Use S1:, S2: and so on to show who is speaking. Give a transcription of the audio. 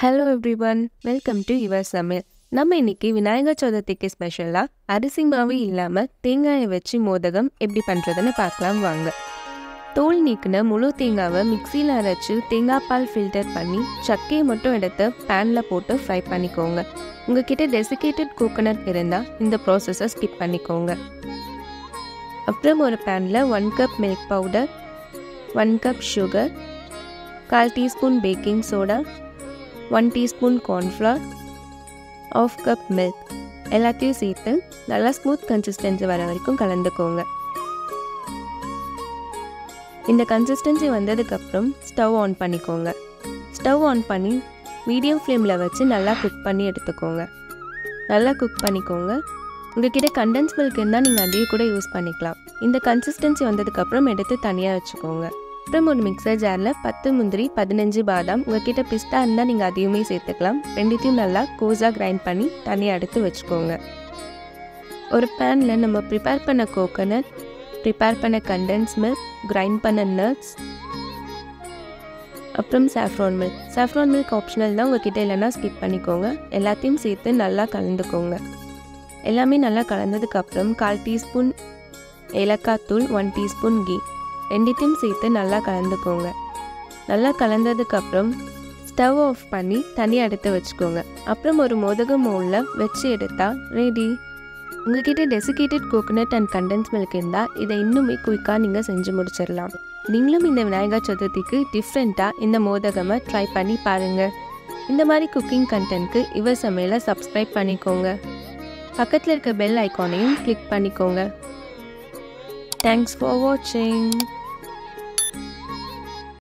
S1: hello everyone welcome to your சமையல் நம்ம இன்னைக்கு விநாயகர் சதுர்த்திக்கு ஸ்பெஷலாக அரிசி மாவு இல்லாமல் தேங்காயை வச்சு மோதகம் எப்படி பண்ணுறதுன்னு பார்க்கலாம் வாங்க தோல் நீக்கின முழு தேங்காவை மிக்சியில் அரைச்சு தேங்காய் பால் ஃபில்டர் பண்ணி சக்கையை மட்டும் எடுத்து பேனில் போட்டு ஃப்ரை பண்ணிக்கோங்க உங்ககிட்ட டெசிகேட்டட் கோகோனட் இருந்தால் இந்த ப்ராசஸை ஸ்கிப் பண்ணிக்கோங்க அப்புறம் ஒரு பேனில் one cup milk powder one cup sugar கால் teaspoon baking soda one teaspoon cornflour half cup milk எல்லாத்தையும் சேர்த்து நல்லா ஸ்மூத் கன்சிஸ்டன்சி வர வரைக்கும் கலந்துக்கோங்க இந்த கன்சிஸ்டன்சி வந்ததுக்கப்புறம் ஸ்டவ் ஆன் பண்ணிக்கோங்க ஸ்டவ் ஆன் பண்ணி மீடியம் ஃப்ளேமில் வச்சு நல்லா குக் பண்ணி எடுத்துக்கோங்க நல்லா குக் பண்ணிக்கோங்க உங்ககிட்ட கண்டென்ஸ் மில்க் இருந்தால் நீங்கள் அதையும் கூட யூஸ் பண்ணிக்கலாம் இந்த கன்சிஸ்டன்சி வந்ததுக்கப்புறம் எடுத்து தனியாக வச்சுக்கோங்க அப்புறம் ஒரு மிக்சர் ஜாரில் பத்து முந்திரி பதினஞ்சு பாதாம் உங்ககிட்ட பிஸ்தா இருந்தால் நீங்கள் அதையுமே சேர்த்துக்கலாம் ரெண்டுத்தையும் நல்லா கோஸாக கிரைண்ட் பண்ணி தனியாக எடுத்து வச்சுக்கோங்க ஒரு பேனில் நம்ம ப்ரிப்பேர் பண்ண கோகோனட் ப்ரிப்பேர் பண்ண கண்டென்ஸ் மில்க் கிரைண்ட் பண்ண நட்ஸ் அப்புறம் saffron milk saffron milk optional தான் உங்ககிட்ட இல்லைன்னா ஸ்கிப் பண்ணிக்கோங்க எல்லாத்தையும் சேர்த்து நல்லா கலந்துக்கோங்க எல்லாமே நல்லா கலந்ததுக்கப்புறம் கால் டீஸ்பூன் ஏலக்காய் தூள் ஒன் டீஸ்பூன் கீ ரெண்டுத்தையும் சேர்த்து நல்லா கலந்துக்கோங்க நல்லா கலந்ததுக்கப்புறம் ஸ்டவ் ஆஃப் பண்ணி தனியாக எடுத்து வச்சுக்கோங்க அப்புறம் ஒரு மோதக மோலில் வச்சு எடுத்தால் ரெடி உங்ககிட்ட desiccated coconut and condensed milk இருந்தால் இதை இன்னுமே குயிக்காக நீங்கள் செஞ்சு முடிச்சிடலாம் நீங்களும் இந்த விநாயகர் சதுர்த்திக்கு டிஃப்ரெண்ட்டாக இந்த மோதகமை ட்ரை பண்ணி பாருங்கள் இந்த மாதிரி குக்கிங் கண்டென்ட்க்கு இவர் சமையலை சப்ஸ்கிரைப் பண்ணிக்கோங்க பக்கத்தில் இருக்க பெல் ஐக்கானையும் கிளிக் பண்ணிக்கோங்க தேங்க்ஸ் ஃபார் வாட்சிங்